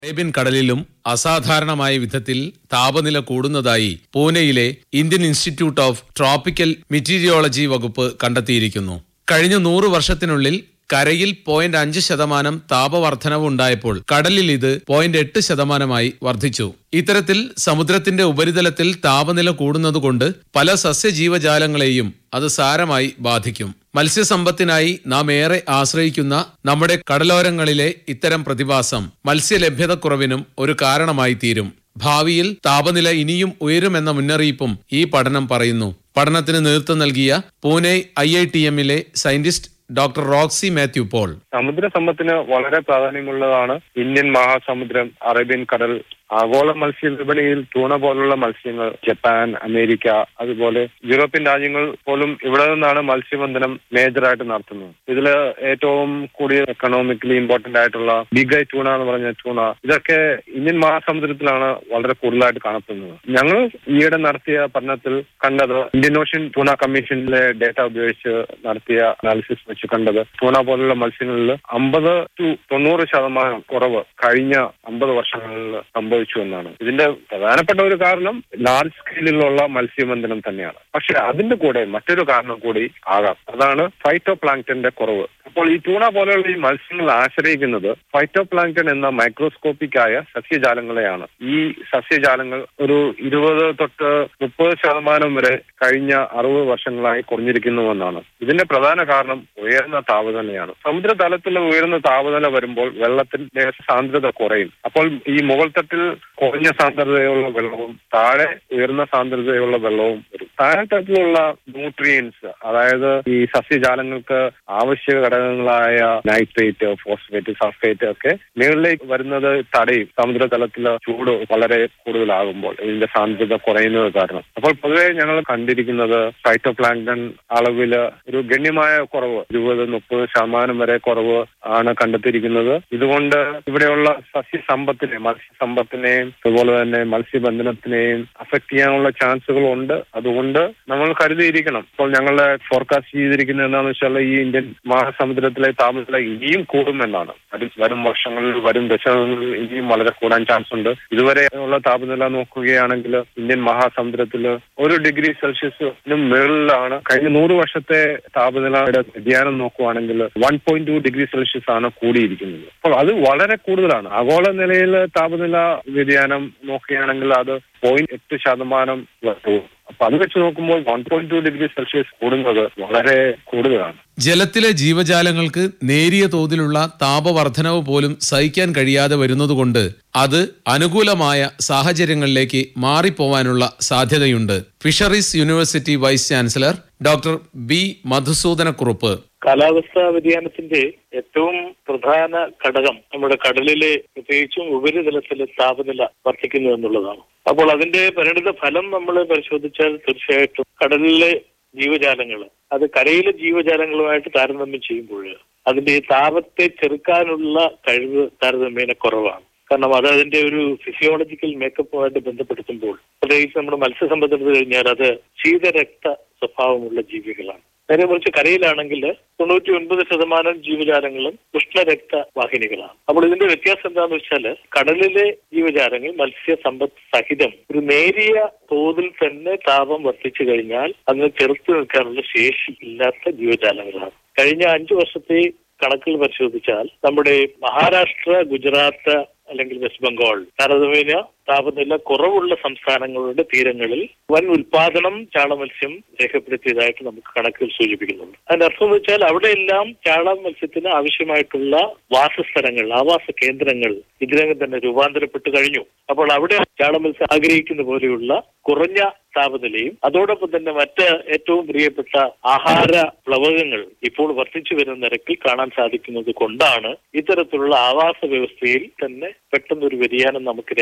Arabian കടലിലും അസാധാരണമായ വിധത്തിൽ താപനില കൂടുന്നതായി പൂനെയിലെ Indian institute of tropical meteorology വകുപ്പ് കണ്ടെത്തിയിരിക്കുന്നു കഴിഞ്ഞ നൂറ് വർഷത്തിനുള്ളിൽ കരയിൽ പോയിന്റ് അഞ്ച് ശതമാനം താപവർധനവ് ഉണ്ടായപ്പോൾ കടലിൽ ഇത് പോയിന്റ് എട്ട് ശതമാനമായി വർദ്ധിച്ചു ഇത്തരത്തിൽ സമുദ്രത്തിന്റെ ഉപരിതലത്തിൽ താപനില കൂടുന്നതുകൊണ്ട് പല സസ്യജീവജാലങ്ങളെയും അത് സാരമായി ബാധിക്കും മത്സ്യസമ്പത്തിനായി നാം ഏറെ ആശ്രയിക്കുന്ന നമ്മുടെ കടലോരങ്ങളിലെ ഇത്തരം പ്രതിഭാസം മത്സ്യലഭ്യതക്കുറവിനും ഒരു കാരണമായി തീരും ഭാവിയിൽ താപനില ഇനിയും ഉയരുമെന്ന മുന്നറിയിപ്പും ഈ പഠനം പറയുന്നു പഠനത്തിന് നേതൃത്വം നൽകിയ പൂനെ ഐ ഐ ടി എമ്മിലെ scientist doctor Roxy Mathew Paul സമുദ്ര സമ്പത്തിന് വളരെ പ്രാധാന്യമുള്ളതാണ് ഇന്ത്യൻ മഹാസമുദ്രം അറേബ്യൻ കടൽ ആഗോള മത്സ്യ വിപണിയിൽ ടൂണ പോലുള്ള മത്സ്യങ്ങൾ ജപ്പാൻ അമേരിക്ക അതുപോലെ യൂറോപ്യൻ രാജ്യങ്ങൾ പോലും ഇവിടെ നിന്നാണ് മത്സ്യബന്ധനം മേജറായിട്ട് നടത്തുന്നത് ഇതിൽ ഏറ്റവും കൂടിയ എക്കണോമിക്കലി ഇമ്പോർട്ടന്റ് ആയിട്ടുള്ള ബിഗ് ഐ ടൂണ എന്ന് പറഞ്ഞ ടൂണ ഇതൊക്കെ ഇന്ത്യൻ മഹാസമുദ്രത്തിലാണ് വളരെ കൂടുതലായിട്ട് കാണപ്പെടുന്നത് ഞങ്ങൾ ഈയിടെ നടത്തിയ പഠനത്തിൽ കണ്ടത് ഇന്ത്യൻ ഓഷ്യൻ ടൂണ കമ്മീഷനിലെ ഡേറ്റ ഉപയോഗിച്ച് നടത്തിയ അനാലിസിസ് വെച്ച് കണ്ടത് ടൂണ പോലുള്ള മത്സ്യങ്ങളിൽ അമ്പത് ടു തൊണ്ണൂറ് ശതമാനം കുറവ് കഴിഞ്ഞ അമ്പത് വർഷങ്ങളിൽ സംഭവിച്ചു എന്നാണ് ഇതിന്റെ പ്രധാനപ്പെട്ട ഒരു കാരണം ലാർജ് സ്കെയിലിലുള്ള മത്സ്യബന്ധനം തന്നെയാണ് പക്ഷെ അതിന്റെ കൂടെ മറ്റൊരു കാരണം കൂടി ആകാം അതാണ് ഫൈറ്റോ പ്ലാങ്ക്ടന്റെ കുറവ് അപ്പോൾ ഈ ടൂണ പോലെയുള്ള ഈ മത്സ്യങ്ങൾ ആശ്രയിക്കുന്നത് ഫൈറ്റോ പ്ലാങ്ക്ടൺ എന്ന മൈക്രോസ്കോപ്പിക് ആയ സസ്യജാലങ്ങളെയാണ് ഈ സസ്യജാലങ്ങൾ ഒരു ഇരുപത് തൊട്ട് മുപ്പത് ശതമാനം വരെ കഴിഞ്ഞ അറുപത് വർഷങ്ങളായി കുറഞ്ഞിരിക്കുന്നുവെന്നാണ് ഇതിന്റെ പ്രധാന കാരണം ഉയർന്ന താപനിലയാണ് സമുദ്രതലത്തിൽ ഉയർന്ന താപനില വരുമ്പോൾ വെള്ളത്തിന്റെ സാന്ദ്രത കുറയും അപ്പോൾ ഈ മുകൾ തട്ടിൽ കുറഞ്ഞ സാന്ദ്രതയുള്ള വെള്ളവും താഴെ ഉയർന്ന സാന്ദ്രതയുള്ള വെള്ളവും വരും താഴെ തട്ടിലുള്ള ന്യൂട്രിയൻസ് അതായത് ഈ സസ്യജാലങ്ങൾക്ക് ആവശ്യ ഘടകങ്ങളായ നൈട്രേറ്റ് ഫോസ്ഫേറ്റ് സൾഫേറ്റ് ഒക്കെ മുകളിലേക്ക് വരുന്നത് തടയും സമുദ്രതലത്തിലെ ചൂട് വളരെ കൂടുതലാകുമ്പോൾ ഇതിന്റെ സാന്ദ്രത കുറയുന്നത് കാരണം അപ്പോൾ പൊതുവെ ഞങ്ങൾ കണ്ടിരിക്കുന്നത് ഫൈറ്റോപ്ലാങ്ക്ടൺ അളവിൽ ഒരു ഗണ്യമായ കുറവ് ഇരുപത് മുപ്പത് ശതമാനം വരെ കുറവ് ആണ് കണ്ടെത്തിയിരിക്കുന്നത് ഇതുകൊണ്ട് ഇവിടെയുള്ള സസ്യസമ്പത്തിനെ മത്സ്യസമ്പത്തിനെയും അതുപോലെ തന്നെ മത്സ്യബന്ധനത്തിനെയും അഫക്ട് ചെയ്യാനുള്ള ചാൻസുകൾ ഉണ്ട് അതുകൊണ്ട് നമ്മൾ കരുതിയിരിക്കണം ഇപ്പോൾ ഞങ്ങളുടെ ഫോർകാസ്റ്റ് ചെയ്തിരിക്കുന്നത് എന്താണെന്ന് വെച്ചാൽ ഈ ഇന്ത്യൻ മഹാസമുദ്രത്തിലെ താപനില ഇനിയും കൂടുമെന്നാണ് വരും വരും വർഷങ്ങളിൽ വരും ദശകങ്ങളിൽ ഇനിയും വളരെ കൂടാൻ ചാൻസ് ഉണ്ട് ഇതുവരെ ഉള്ള താപനില നോക്കുകയാണെങ്കിൽ ഇന്ത്യൻ മഹാസമുദ്രത്തിൽ ഒരു ഡിഗ്രി സെൽഷ്യസിനും മുകളിലാണ് കഴിഞ്ഞ നൂറ് വർഷത്തെ താപനിലയുടെ വ്യതിയാനം നോക്കുകയാണെങ്കിൽ one point two degree Celsius ആണ് കൂടിയിരിക്കുന്നത് അപ്പോൾ അത് വളരെ കൂടുതലാണ് ആഗോള നിലയിൽ താപനില വ്യതിയാനം നോക്കുകയാണെങ്കിൽ അത് പോയിന്റ് എട്ട് ശതമാനം വരും അപ്പൊ അത് വെച്ച് നോക്കുമ്പോൾ one point two degree Celsius കൂടുന്നത് വളരെ കൂടുതലാണ് ജലത്തിലെ ജീവജാലങ്ങൾക്ക് നേരിയ തോതിലുള്ള താപവർധനവ് പോലും സഹിക്കാൻ കഴിയാതെ വരുന്നതുകൊണ്ട് അത് അനുകൂലമായ സാഹചര്യങ്ങളിലേക്ക് മാറിപ്പോവാനുള്ള സാധ്യതയുണ്ട് fisheries university vice chancellor doctor B Madhusoodana Kurup കാലാവസ്ഥാ വ്യതിയാനത്തിന്റെ ഏറ്റവും പ്രധാന ഘടകം നമ്മുടെ കടലിലെ പ്രത്യേകിച്ചും ഉപരിതലത്തിലെ താപനില വർദ്ധിക്കുന്നു എന്നുള്ളതാണ് അപ്പോൾ അതിന്റെ പരിണിത ഫലം നമ്മൾ പരിശോധിച്ചാൽ തീർച്ചയായിട്ടും കടലിലെ ജീവജാലങ്ങൾ അത് കരയിലെ ജീവജാലങ്ങളുമായിട്ട് താരതമ്യം ചെയ്യുമ്പോൾ അതിന്റെ ഈ താപത്തെ ചെറുക്കാനുള്ള കഴിവ് താരതമ്യേന കുറവാണ് കാരണം അത് അതിന്റെ ഒരു ഫിസിയോളജിക്കൽ മേക്കപ്പുമായിട്ട് ബന്ധപ്പെടുത്തുമ്പോൾ പ്രത്യേകിച്ച് നമ്മുടെ മത്സ്യസമ്പത്ത് കഴിഞ്ഞാൽ അത് ശീതരക്ത സ്വഭാവമുള്ള ജീവികളാണ് നേരെ മറിച്ച് കരയിലാണെങ്കിൽ തൊണ്ണൂറ്റി ഒൻപത് ശതമാനം ജീവജാലങ്ങളും ഉഷ്ണരക്ത വാഹിനികളാണ് അപ്പോൾ ഇതിന്റെ വ്യത്യാസം എന്താണെന്ന് വെച്ചാൽ കടലിലെ ജീവജാലങ്ങൾ മത്സ്യസമ്പത്ത് സഹിതം ഒരു നേരിയ തോതിൽ തന്നെ താപം വർദ്ധിച്ചു കഴിഞ്ഞാൽ അതിനെ ചെറുത്തു നിൽക്കാനുള്ള ശേഷി ഇല്ലാത്ത ജീവജാലങ്ങളാണ് കഴിഞ്ഞ അഞ്ചു വർഷത്തെ കണക്കുകൾ പരിശോധിച്ചാൽ നമ്മുടെ മഹാരാഷ്ട്ര ഗുജറാത്ത് അല്ലെങ്കിൽ വെസ്റ്റ് ബംഗാൾ താരതമ്യേന താപനില കുറവുള്ള സംസ്ഥാനങ്ങളുടെ തീരങ്ങളിൽ വൻ ഉൽപാദനം ചാളമത്സ്യം രേഖപ്പെടുത്തിയതായിട്ട് നമുക്ക് കണക്കുകൾ സൂചിപ്പിക്കുന്നുണ്ട് അതിന്റെ അർത്ഥം എന്ന് വെച്ചാൽ അവിടെയെല്ലാം ചാള മത്സ്യത്തിന് ആവശ്യമായിട്ടുള്ള വാസസ്ഥലങ്ങൾ ആവാസ കേന്ദ്രങ്ങൾ ഇതിനകം തന്നെ രൂപാന്തരപ്പെട്ട് കഴിഞ്ഞു അപ്പോൾ അവിടെ ചാള മത്സ്യം ആഗ്രഹിക്കുന്ന പോലെയുള്ള കുറഞ്ഞ താപനിലയും അതോടൊപ്പം തന്നെ മറ്റ് ഏറ്റവും പ്രിയപ്പെട്ട ആഹാര പ്ലവകങ്ങൾ ഇപ്പോൾ വർദ്ധിച്ചു വരുന്ന നിരക്കിൽ കാണാൻ സാധിക്കുന്നത് കൊണ്ടാണ് ഇത്തരത്തിലുള്ള ആവാസ വ്യവസ്ഥയിൽ തന്നെ പെട്ടെന്നൊരു വ്യതിയാനം നമുക്ക് രേഖപ്പെടുത്താൻ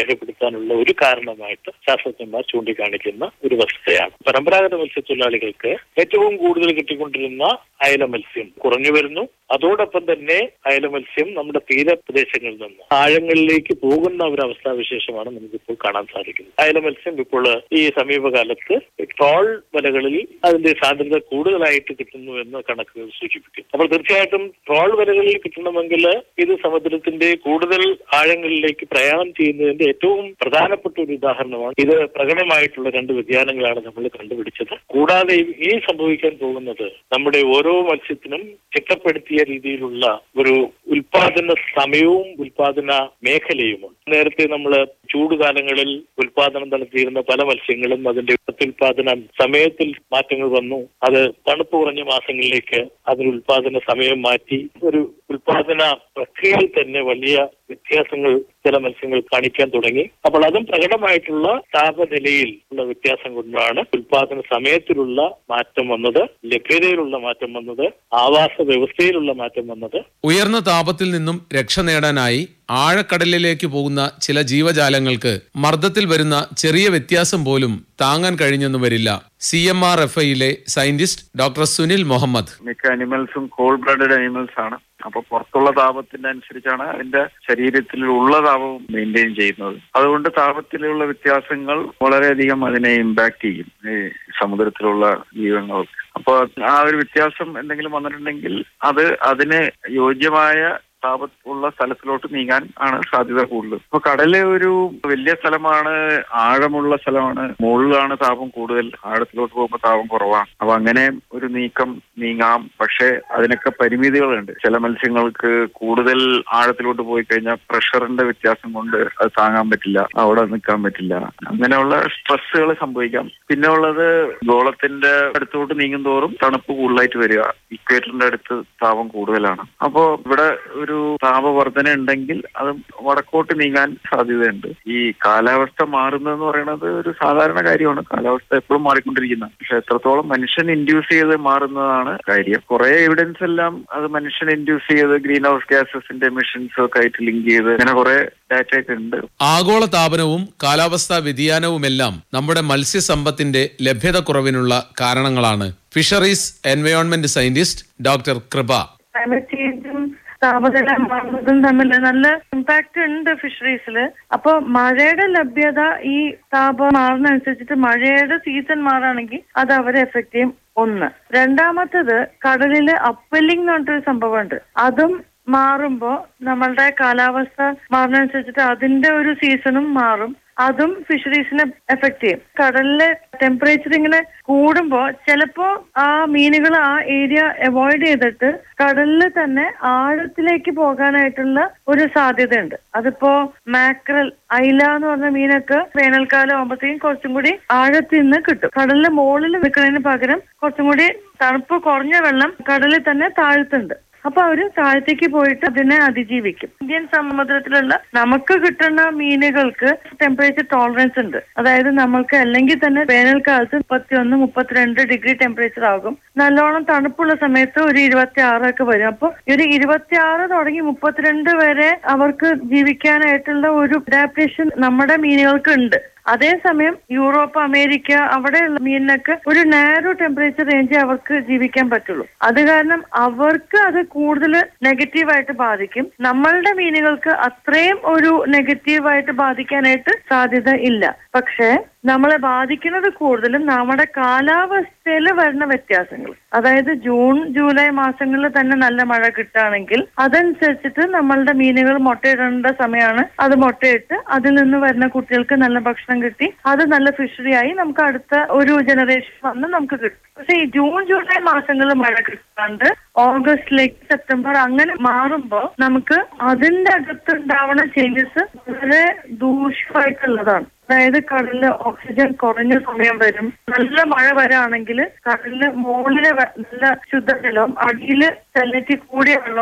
വർദ്ധിക്കാനുള്ള ഒരു കാരണമായിട്ട് ശാസ്ത്രജ്ഞന്മാർ ചൂണ്ടിക്കാണിക്കുന്ന ഒരു വസ്തുതയാണ് പരമ്പരാഗത മത്സ്യത്തൊഴിലാളികൾക്ക് ഏറ്റവും കൂടുതൽ കിട്ടിക്കൊണ്ടിരുന്ന അയല മത്സ്യം കുറഞ്ഞു വരുന്നു അതോടൊപ്പം തന്നെ അയല മത്സ്യം നമ്മുടെ തീരപ്രദേശങ്ങളിൽ നിന്ന് ആഴങ്ങളിലേക്ക് പോകുന്ന ഒരു അവസ്ഥാവിശേഷമാണ് നമുക്കിപ്പോൾ കാണാൻ സാധിക്കുന്നത് അയല മത്സ്യം ഇപ്പോൾ ഈ സമീപകാലത്ത് ട്രോൾ വലകളിൽ അതിന്റെ സാന്ദ്രത കൂടുതലായിട്ട് കിട്ടുന്നു എന്ന് കണക്കുകൾ സൂചിപ്പിക്കും അപ്പോൾ തീർച്ചയായിട്ടും ട്രോൾ വലകളിൽ കിട്ടണമെങ്കിൽ ഇത് സമുദ്രത്തിന്റെ കൂടുതൽ ആഴങ്ങളിലേക്ക് പ്രയാണം ചെയ്യുന്നതിന്റെ ഏറ്റവും പ്രധാനപ്പെട്ട ഒരു ഉദാഹരണമാണ് ഇത് പ്രകടമായിട്ടുള്ള രണ്ട് വ്യതിയാനങ്ങളാണ് നമ്മൾ കണ്ടുപിടിച്ചത് കൂടാതെ ഇനി സംഭവിക്കാൻ പോകുന്നത് നമ്മുടെ ഓരോ മത്സ്യത്തിനും ചിട്ടപ്പെടുത്തിയ രീതിയിലുള്ള ഒരു ഉൽപാദന സമയവും ഉൽപാദന മേഖലയുമുണ്ട് നേരത്തെ നമ്മൾ ചൂടുകാലങ്ങളിൽ ഉൽപാദനം നടത്തിയിരുന്ന പല മത്സ്യങ്ങളും അതിന്റെ ഉൽപാദന സമയത്തിൽ മാറ്റങ്ങൾ വന്നു അത് തണുപ്പ് കുറഞ്ഞ മാസങ്ങളിലേക്ക് അതിന് ഉൽപാദന സമയം മാറ്റി ഒരു ഉൽപാദന പ്രക്രിയയിൽ തന്നെ വലിയ വ്യത്യാസങ്ങൾ ചില മത്സ്യങ്ങൾ കാണിക്കാൻ തുടങ്ങി അപ്പോൾ അതും പ്രകടമായിട്ടുള്ള താപനിലയിൽ ഉള്ള വ്യത്യാസം കൊണ്ടാണ് ഉൽപാദന സമയത്തിലുള്ള മാറ്റം വന്നത് ലഭ്യതയിലുള്ള മാറ്റം വന്നത് ആവാസ വ്യവസ്ഥയിലുള്ള മാറ്റം വന്നത് ഉയർന്ന താപത്തിൽ നിന്നും രക്ഷ നേടാനായി ആഴക്കടലിലേക്ക് പോകുന്ന ചില ജീവജാലങ്ങൾക്ക് മർദ്ദത്തിൽ വരുന്ന ചെറിയ വ്യത്യാസം പോലും താങ്ങാൻ കഴിഞ്ഞെന്ന് വരില്ല സി എം ആർ എഫ് ഐയിലെ സയന്റിസ്റ്റ് ഡോക്ടർ സുനിൽ മുഹമ്മദ് മിക്ക അനിമൽസും കോൾഡ് ബ്ലഡഡ് അനിമൽസ് ആണ് അപ്പൊ പുറത്തുള്ള താപത്തിന്റെ അനുസരിച്ചാണ് അതിന്റെ ശരീരത്തിലുള്ള താപവും മെയിൻറ്റെയിൻ ചെയ്യുന്നത് അതുകൊണ്ട് താപത്തിലുള്ള വ്യത്യാസങ്ങൾ വളരെയധികം അതിനെ ഇമ്പാക്ട് ചെയ്യും ഈ സമുദ്രത്തിലുള്ള ജീവങ്ങൾക്ക് അപ്പോൾ ആ ഒരു വ്യത്യാസം എന്തെങ്കിലും വന്നിട്ടുണ്ടെങ്കിൽ അത് അതിന് യോജ്യമായ താപത്തുള്ള സ്ഥലത്തിലോട്ട് നീങ്ങാൻ ആണ് സാധ്യത കൂടുതൽ അപ്പൊ കടല് ഒരു വലിയ സ്ഥലമാണ് ആഴമുള്ള സ്ഥലമാണ് മുകളിലാണ് താപം കൂടുതൽ ആഴത്തിലോട്ട് പോകുമ്പോൾ താപം കുറവാണ് അപ്പൊ അങ്ങനെ ഒരു നീക്കം നീങ്ങാം പക്ഷെ അതിനൊക്കെ പരിമിതികളുണ്ട് ചില മത്സ്യങ്ങൾക്ക് കൂടുതൽ ആഴത്തിലോട്ട് പോയി കഴിഞ്ഞാൽ പ്രഷറിന്റെ വ്യത്യാസം കൊണ്ട് അത് താങ്ങാൻ പറ്റില്ല അവിടെ നിൽക്കാൻ പറ്റില്ല അങ്ങനെയുള്ള സ്ട്രെസ്സുകൾ സംഭവിക്കാം പിന്നെ ഉള്ളത് ഗോളത്തിന്റെ അടുത്തോട്ട് നീങ്ങും തോറും തണുപ്പ് കൂടുതലായിട്ട് വരിക ഇക്വേറ്ററിന്റെ അടുത്ത് താപം കൂടുതലാണ് അപ്പോ ഇവിടെ ഒരു താപവർധന ഉണ്ടെങ്കിൽ അത് വടക്കോട്ട് നീങ്ങാൻ സാധ്യതയുണ്ട് ഈ കാലാവസ്ഥ മാറുന്നതെന്ന് പറയുന്നത് ഒരു സാധാരണ കാര്യമാണ് കാലാവസ്ഥ എപ്പോഴും മാറിക്കൊണ്ടിരിക്കുന്ന പക്ഷെ എത്രത്തോളം മനുഷ്യൻ ഇൻഡ്യൂസ് ചെയ്ത് മാറുന്നതാണ് കാര്യം കുറെ എവിഡൻസ് എല്ലാം അത് മനുഷ്യൻ ഇൻഡ്യൂസ് ചെയ്ത് ഗ്രീൻ ഹൗസ് ഗ്യാസസിന്റെ എമിഷൻസ് ഒക്കെ ആയിട്ട് ലിങ്ക് ചെയ്ത് അങ്ങനെ കുറെ ഡാറ്റ ഒക്കെ ഉണ്ട് ആഗോള താപനവും കാലാവസ്ഥാ വ്യതിയാനവുമെല്ലാം നമ്മുടെ മത്സ്യസമ്പത്തിന്റെ ലഭ്യത കുറവിനുള്ള കാരണങ്ങളാണ് fisheries environment scientist doctor Kripa climate ചേഞ്ചും താപനില മാറുന്നതും തമ്മിൽ നല്ല ഇമ്പാക്ട് ഉണ്ട് ഫിഷറീസിൽ അപ്പൊ മഴയുടെ ലഭ്യത ഈ താപം മാറുന്നതനുസരിച്ചിട്ട് മഴയുടെ സീസൺ മാറുകയാണെങ്കിൽ അത് അവരെ എഫക്ട് ചെയ്യും ഒന്ന് രണ്ടാമത്തത് കടലില് അപ്പല്ലിംഗ് എന്ന് പറഞ്ഞിട്ടൊരു സംഭവമുണ്ട് അതും മാറുമ്പോ നമ്മളുടെ കാലാവസ്ഥ മാറുന്നതനുസരിച്ചിട്ട് അതിന്റെ ഒരു സീസണും മാറും അതും ഫിഷറീസിനെ എഫക്ട് ചെയ്യും കടലിലെ ടെമ്പറേച്ചർ ഇങ്ങനെ കൂടുമ്പോ ചിലപ്പോ ആ മീനുകൾ ആ ഏരിയ അവോയ്ഡ് ചെയ്തിട്ട് കടലിൽ തന്നെ ആഴത്തിലേക്ക് പോകാനായിട്ടുള്ള ഒരു സാധ്യതയുണ്ട് അതിപ്പോ മാക്രൽ ഐല എന്ന് പറഞ്ഞ മീനൊക്കെ വേനൽക്കാലം ആകുമ്പോഴത്തേക്കും കുറച്ചും കൂടി ആഴത്തിൽ നിന്ന് കിട്ടും കടലിന്റെ മുകളിൽ നിൽക്കുന്നതിന് പകരം കുറച്ചും കൂടി തണുപ്പ് കുറഞ്ഞ വെള്ളം കടലിൽ തന്നെ താഴ്ത്തുണ്ട് അപ്പൊ അവര് താഴത്തേക്ക് പോയിട്ട് അതിനെ അതിജീവിക്കും ഇന്ത്യൻ സമുദ്രത്തിലുള്ള നമുക്ക് കിട്ടുന്ന മീനുകൾക്ക് ടെമ്പറേച്ചർ ടോളറൻസ് ഉണ്ട് അതായത് നമ്മൾക്ക് അല്ലെങ്കിൽ തന്നെ വേനൽക്കാലത്ത് മുപ്പത്തി ഒന്ന് മുപ്പത്തിരണ്ട് ഡിഗ്രി ടെമ്പറേച്ചർ ആകും നല്ലോണം തണുപ്പുള്ള സമയത്ത് ഒരു ഇരുപത്തി ആറൊക്കെ വരും അപ്പൊ ഒരു ഇരുപത്തി ആറ് തുടങ്ങി മുപ്പത്തിരണ്ട് വരെ അവർക്ക് ജീവിക്കാനായിട്ടുള്ള ഒരു അഡാപ്റ്റേഷൻ നമ്മുടെ മീനുകൾക്ക് ഉണ്ട് അതേസമയം യൂറോപ്പ് അമേരിക്ക അവിടെയുള്ള മീനിനൊക്കെ ഒരു നാരോ ടെമ്പറേച്ചർ റേഞ്ച് അവർക്ക് ജീവിക്കാൻ പറ്റുള്ളൂ അത് കാരണം അവർക്ക് അത് കൂടുതൽ നെഗറ്റീവായിട്ട് ബാധിക്കും നമ്മളുടെ മീനുകൾക്ക് അത്രയും ഒരു നെഗറ്റീവായിട്ട് ബാധിക്കാനായിട്ട് സാധ്യത ഇല്ല പക്ഷേ നമ്മളെ ബാധിക്കുന്നത് കൂടുതലും നമ്മുടെ കാലാവസ്ഥയിൽ വരുന്ന വ്യത്യാസങ്ങൾ അതായത് ജൂൺ ജൂലൈ മാസങ്ങളിൽ തന്നെ നല്ല മഴ കിട്ടുകയാണെങ്കിൽ അതനുസരിച്ചിട്ട് നമ്മളുടെ മീനുകൾ മുട്ടയിടേണ്ട സമയമാണ് അത് മുട്ടയിട്ട് അതിൽ നിന്ന് വരുന്ന കുട്ടികൾക്ക് നല്ല ഭക്ഷണം കിട്ടി അത് നല്ല ഫിഷറി ആയി നമുക്ക് അടുത്ത ഒരു ജനറേഷൻ വന്ന് നമുക്ക് കിട്ടും പക്ഷെ ഈ ജൂൺ ജൂലൈ മാസങ്ങളിൽ മഴ കിട്ടാണ്ട് ഓഗസ്റ്റിലേക്ക് സെപ്റ്റംബർ അങ്ങനെ മാറുമ്പോൾ നമുക്ക് അതിന്റെ അകത്തുണ്ടാവുന്ന ചേഞ്ചസ് വളരെ ദൂഷ്യമായിട്ടുള്ളതാണ് അതായത് കടലില് ഓക്സിജൻ കുറഞ്ഞ സമയം വരും നല്ല മഴ വരാണെങ്കിൽ കടലില് മുകളില് വെ- നല്ല ശുദ്ധജലവും അടിയില് ചലനിറ്റി കൂടിയ വെള്ളം ഉണ്ടാവും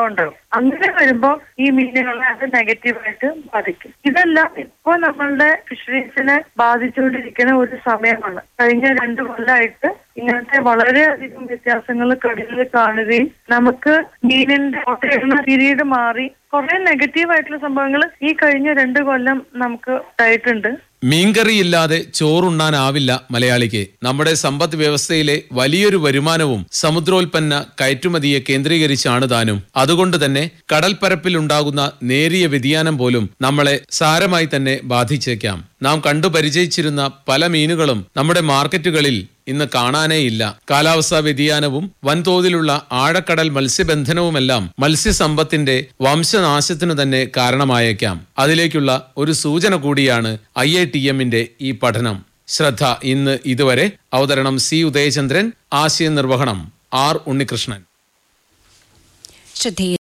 അങ്ങനെ വരുമ്പോൾ ഈ മീനുകളെ അത് നെഗറ്റീവായിട്ട് ബാധിക്കും ഇതെല്ലാം ഇപ്പോൾ നമ്മളുടെ ഫിഷറീസിനെ ബാധിച്ചുകൊണ്ടിരിക്കുന്ന ഒരു സമയമാണ് കഴിഞ്ഞ രണ്ടു കൊല്ലമായിട്ട് ഇങ്ങനത്തെ വളരെയധികം വ്യത്യാസങ്ങൾ കടലിൽ കാണുകയും നമുക്ക് മീനിന്റെ മുട്ടയിടുന്ന പീരീഡ് മാറി കുറെ നെഗറ്റീവ് ആയിട്ടുള്ള സംഭവങ്ങൾ ഈ കഴിഞ്ഞ രണ്ട് കൊല്ലം നമുക്ക് ഉണ്ടായിട്ടുണ്ട് മീൻകറിയില്ലാതെ ചോറുണ്ണാനാവില്ല മലയാളിക്ക് നമ്മുടെ സമ്പദ് വ്യവസ്ഥയിലെ വലിയൊരു വരുമാനവും സമുദ്രോൽപ്പന്ന കയറ്റുമതിയെ കേന്ദ്രീകരിച്ചാണ് താനും അതുകൊണ്ട് തന്നെ കടൽപ്പരപ്പിൽ ഉണ്ടാകുന്ന നേരിയ വ്യതിയാനം പോലും നമ്മളെ സാരമായി തന്നെ ബാധിച്ചേക്കാം നാം കണ്ടു പരിചയിച്ചിരുന്ന പല മീനുകളും നമ്മുടെ മാർക്കറ്റുകളിൽ ഇന്ന് കാണാനേ ഇല്ല കാലാവസ്ഥാ വ്യതിയാനവും വൻതോതിലുള്ള ആഴക്കടൽ മത്സ്യബന്ധനവുമെല്ലാം മത്സ്യസമ്പത്തിന്റെ വംശനാശത്തിനു തന്നെ കാരണമായേക്കാം അതിലേക്കുള്ള ഒരു സൂചന കൂടിയാണ് ഐ ഐ ടി എമ്മിന്റെ ഈ പഠനം ശ്രദ്ധ ഇന്ന് ഇതുവരെ അവതരണം സി ഉദയചന്ദ്രൻ ആശയ നിർവഹണം ആർ ഉണ്ണികൃഷ്ണൻ ശ്രദ്ധയിൽ